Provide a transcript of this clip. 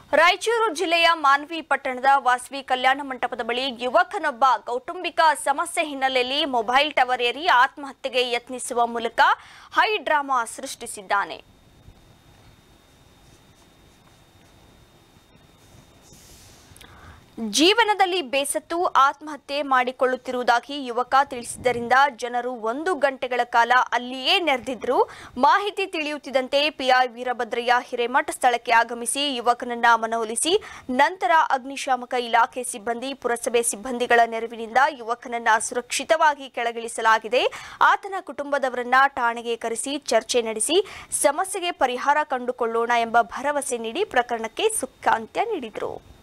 ರಾಯಚೂರು ಜಿಲ್ಲೆಯ ಮಾನ್ವಿ ಪಟ್ಟಣದ ವಾಸವಿ ಕಲ್ಯಾಣ ಮಂಟಪದ ಬಳಿ ಯುವಕನೊಬ್ಬ ಕೌಟುಂಬಿಕ ಸಮಸ್ಯೆ ಹಿನ್ನೆಲೆಯಲ್ಲಿ ಮೊಬೈಲ್ ಟವರ್ ಏರಿ ಆತ್ಮಹತ್ಯೆಗೆ ಯತ್ನಿಸುವ ಮೂಲಕ ಹೈ ಡ್ರಾಮಾ ಸೃಷ್ಟಿಸಿದ್ದಾನೆ ಜೀವನದಲ್ಲಿ ಬೇಸತ್ತು ಆತ್ಮಹತ್ಯೆ ಮಾಡಿಕೊಳ್ಳುತ್ತಿರುವುದಾಗಿ ಯುವಕ ತಿಳಿಸಿದ್ದರಿಂದ ಜನರು ಒಂದು ಗಂಟೆಗಳ ಕಾಲ ಅಲ್ಲಿಯೇ ನೆರೆದಿದ್ರು ಮಾಹಿತಿ ತಿಳಿಯುತ್ತಿದ್ದಂತೆ ಪಿಐ ವೀರಭದ್ರಯ್ಯ ಹಿರೇಮಠ ಸ್ಥಳಕ್ಕೆ ಆಗಮಿಸಿ ಯುವಕನನ್ನ ಮನವೊಲಿಸಿ ನಂತರ ಅಗ್ನಿಶಾಮಕ ಇಲಾಖೆ ಸಿಬ್ಬಂದಿ ಪುರಸಭೆ ಸಿಬ್ಬಂದಿಗಳ ನೆರವಿನಿಂದ ಯುವಕನನ್ನ ಸುರಕ್ಷಿತವಾಗಿ ಕೆಳಗಿಳಿಸಲಾಗಿದೆ ಆತನ ಕುಟುಂಬದವರನ್ನ ಠಾಣೆಗೆ ಕರೆಸಿ ಚರ್ಚೆ ನಡೆಸಿ ಸಮಸ್ಯೆಗೆ ಪರಿಹಾರ ಕಂಡುಕೊಳ್ಳೋಣ ಎಂಬ ಭರವಸೆ ನೀಡಿ ಪ್ರಕರಣಕ್ಕೆ ಸುಖಾಂತ್ಯ ನೀಡಿದರು